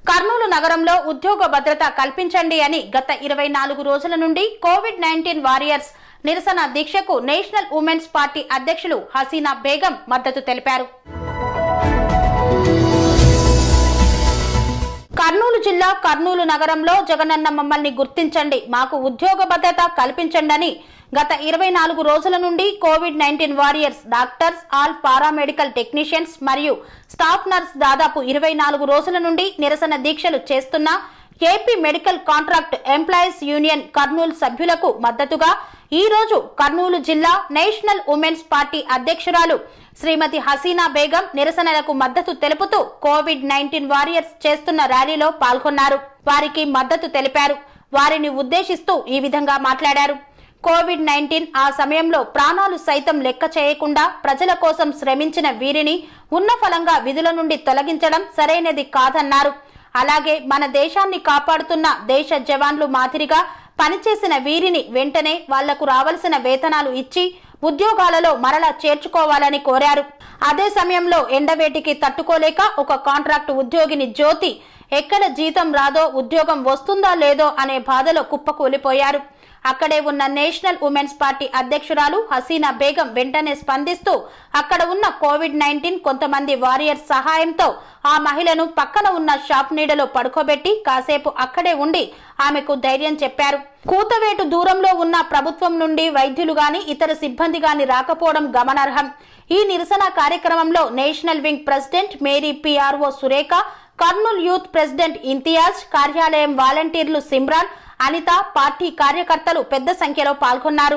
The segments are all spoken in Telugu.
కర్నూలు నగరంలో ఉద్యోగ భద్రత కల్పించండి అని గత ఇరవై నాలుగు రోజుల నుండి కోవిడ్ నైన్టీన్ వారియర్స్ నిరసన దీక్షకు నేషనల్ ఉమెన్స్ పార్టీ అధ్యక్షులు హసీనా బేగం మద్దతు తెలిపారు కర్నూలు జిల్లా కర్నూలు నగరంలో జగనన్న మమ్మల్ని గుర్తించండి మాకు ఉద్యోగ భద్రత కల్పించండి గత ఇరవై నాలుగు రోజుల నుండి COVID nineteen warriors doctors all paramedical technicians మరియు స్టాఫ్ నర్స్ దాదాపు ఇరవై నాలుగు రోజుల నుండి నిరసన దీక్షలు చేస్తున్న AP medical contract employees union Kurnool సభ్యులకు మద్దతుగా ఈ రోజు కర్నూలు జిల్లా నేషనల్ ఉమెన్స్ పార్టీ అధ్యక్షురాలు శ్రీమతి హసీనా బేగం నిరసనలకు మద్దతు తెలుపుతూ కోవిడ్ నైన్టీన్ వారియర్స్ చేస్తున్న ర్యాలీలో పాల్గొన్నారు వారికి మద్దతు తెలిపారు వారిని ఉద్దేశిస్తూ ఈ విధంగా మాట్లాడారు కోవిడ్ నైన్టీన్ ఆ సమయంలో ప్రాణాలు సైతం లెక్క చేయకుండా ప్రజల కోసం శ్రమించిన వీరిని ఉన్న ఫలంగా విధుల నుండి తొలగించడం సరైనది కాదన్నారు అలాగే మన దేశాన్ని కాపాడుతున్న దేశ జవాన్లు మాదిరిగా పనిచేసిన వీరిని వెంటనే వాళ్లకు రావాల్సిన వేతనాలు ఇచ్చి ఉద్యోగాలలో మరలా చేర్చుకోవాలని కోరారు అదే సమయంలో ఎండవేటికి తట్టుకోలేక ఒక కాంట్రాక్టు ఉద్యోగిని జ్యోతి ఎక్కడ జీతం రాదో ఉద్యోగం వస్తుందో లేదో అనే బాధలో కుప్పకూలిపోయారు అక్కడే ఉన్న నేషనల్ ఉమెన్స్ పార్టీ అధ్యక్షురాలు హసీనా బేగం వెంటనే స్పందిస్తూ అక్కడ ఉన్న కోవిడ్ నైన్టీన్ కొంతమంది వారియర్స్ సహాయంతో ఆ మహిళను పక్కన ఉన్న షాప్ నీడలో పడుకోబెట్టి కాసేపు అక్కడే ఉండి ఆమెకు ధైర్యం చెప్పారు కూతవేటు దూరంలో ఉన్న ప్రభుత్వం నుండి వైద్యులు గాని ఇతర సిబ్బంది గాని రాకపోవడం గమనార్హం ఈ నిరసన కార్యక్రమంలో national wing president Mary PRO Surekha Kurnool youth president Imtiaz కార్యాలయం వాలంటీర్లు సిమ్రాన్ అనిత పార్టీ కార్యకర్తలు పెద్ద సంఖ్యలో పాల్గొన్నారు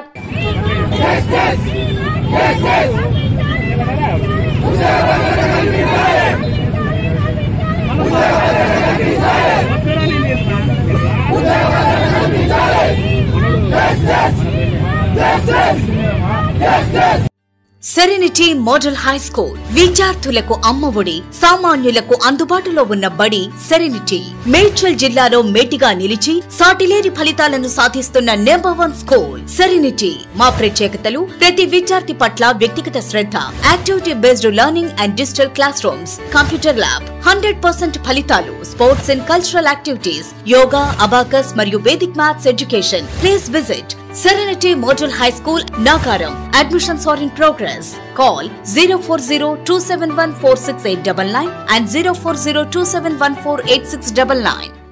సెరెనిటీ మోడల్ హై స్కూల్ విద్యార్థులకు అమ్మఒడి సామాన్యులకు అందుబాటులో ఉన్న బడి సెరెనిటీ మేడ్చల్ జిల్లాలో మేటిగా నిలిచి సాటిలేని ఫలితాలను సాధిస్తున్న నెంబర్ వన్ స్కూల్ సెరెనిటీ మా ప్రత్యేకతలు ప్రతి విద్యార్థి పట్ల వ్యక్తిగత శ్రద్ధ activity based learning and digital classrooms computer lab hundred percent ఫలితాలు sports and cultural activities yoga abacus మరియు Vedic maths education please visit Serenity Model High School, Nagaram. Admissions are in progress. Call 040 and 040 271 8699.